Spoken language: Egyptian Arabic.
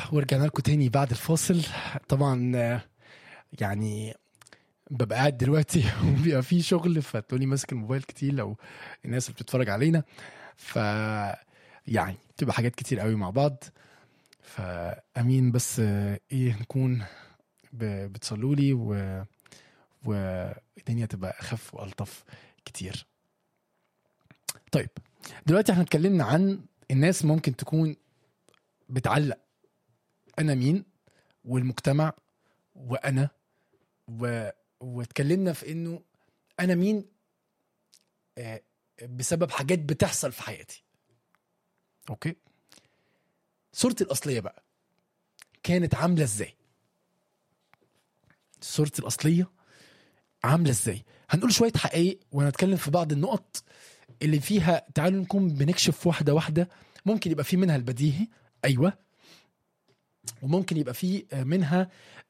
ورجعنا لكم تاني بعد الفاصل طبعا آه، يعني ببقى قاعد دلوقتي وبيبقى في شغل فتلاقوني ماسك الموبايل كتير لو الناس اللي بتتفرج علينا ف يعني بتبقى حاجات كتير قوي مع بعض فامين بس آه، ايه نكون ب- بتصلوا لي و والدنيا تبقى اخف والطف كتير طيب دلوقتي احنا اتكلمنا عن الناس ممكن تكون بتعلق انا مين والمجتمع وانا و... واتكلمنا في انه انا مين آه، بسبب حاجات بتحصل في حياتي اوكي صورتي الاصليه بقى كانت عامله ازاي صورتي الاصليه عامله ازاي هنقول شويه حقائق ونتكلم في بعض النقط اللي فيها تعالوا نكون بنكشف واحده واحده ممكن يبقى في منها البديهي ايوه وممكن يبقى في منها